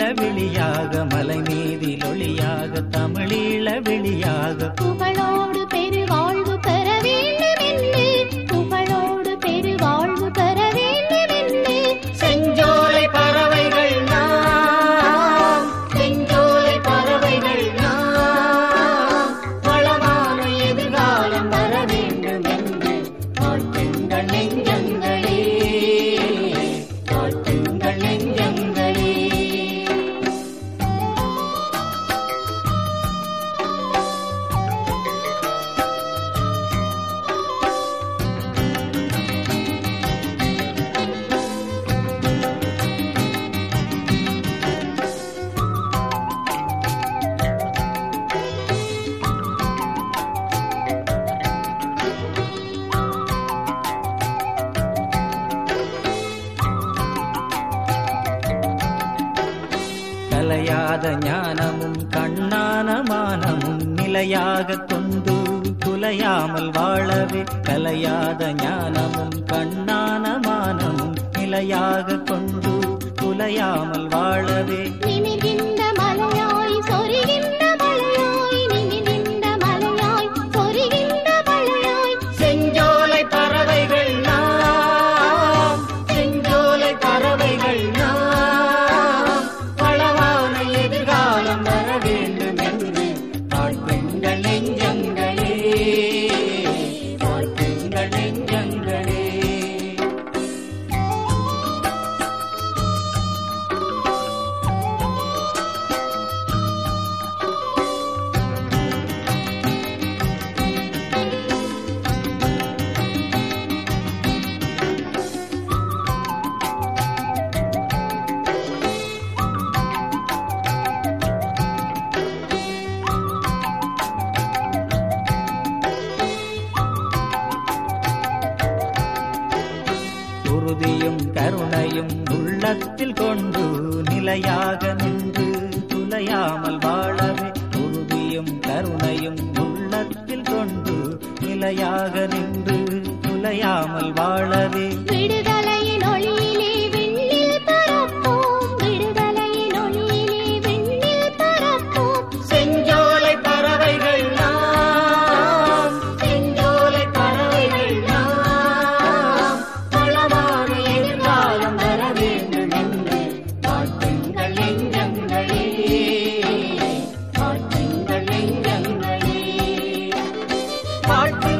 விழியாக மலை மீதில் ஒளியாக தமிழீழ விழியாக புகழோடு பெருவாழ்வு பெற வேண்டுமென்று புகழோடு பெருவாழ்வு பெற வேண்டுமென்று செஞ்சோலை பறவைகள் நாம் செஞ்சோலை பறவைகள் நாம் வளமான எதிர்காலம் வர வேண்டும் என்று வாழ்த்துங்கள் நெஞ்சங்களே வாழ்த்துங்கள் நெஞ்சங்களே கலையாத ஞானமும் கண்ணான மானமும் நிலையாக கொண்டு குலையாமல் வாழவே கலையாத ஞானமும் கண்ணான மானமும் நிலையாக கொண்டு குலையாமல் வாழவே நிமிர்கின்ற மலையாய் சொரிகின்ற மலையாய் நிமிர்கின்ற மலையாய் சொரிகின்ற மலையாய் செஞ்சோலை பறவைகள் நாம் செஞ்சோலை பறவைகள் நாம் வளமான எதிர்காலம் வர வேண்டும் என்று வாழ்த்துங்கள் நெஞ்சங்களே வாழ்த்துங்கள் நெஞ்சங்களே உறுதியும் கருணையும் உள்ளத்தில் கொண்டு நிலையாக நின்று துலையாமல் வாழவே உறுதியும் கருணையும் உள்ளத்தில் கொண்டு நிலையாக நின்று துலையாமல் வாழவே விடுதலையின் ஒளியிலே விண்ணில் பறப்போம் விடுதலையின் ஒளியிலே விண்ணில் பறப்போம் செஞ்சோலை பறவைகள் நாம் செஞ்சோலை பறவைகள் நாம் வளமான எதிர்காலம் வர வேண்டும் என்று வாழ்த்துங்கள் நெஞ்சங்களே வாழ்த்துங்கள் நெஞ்சங்களே வாழ்த்து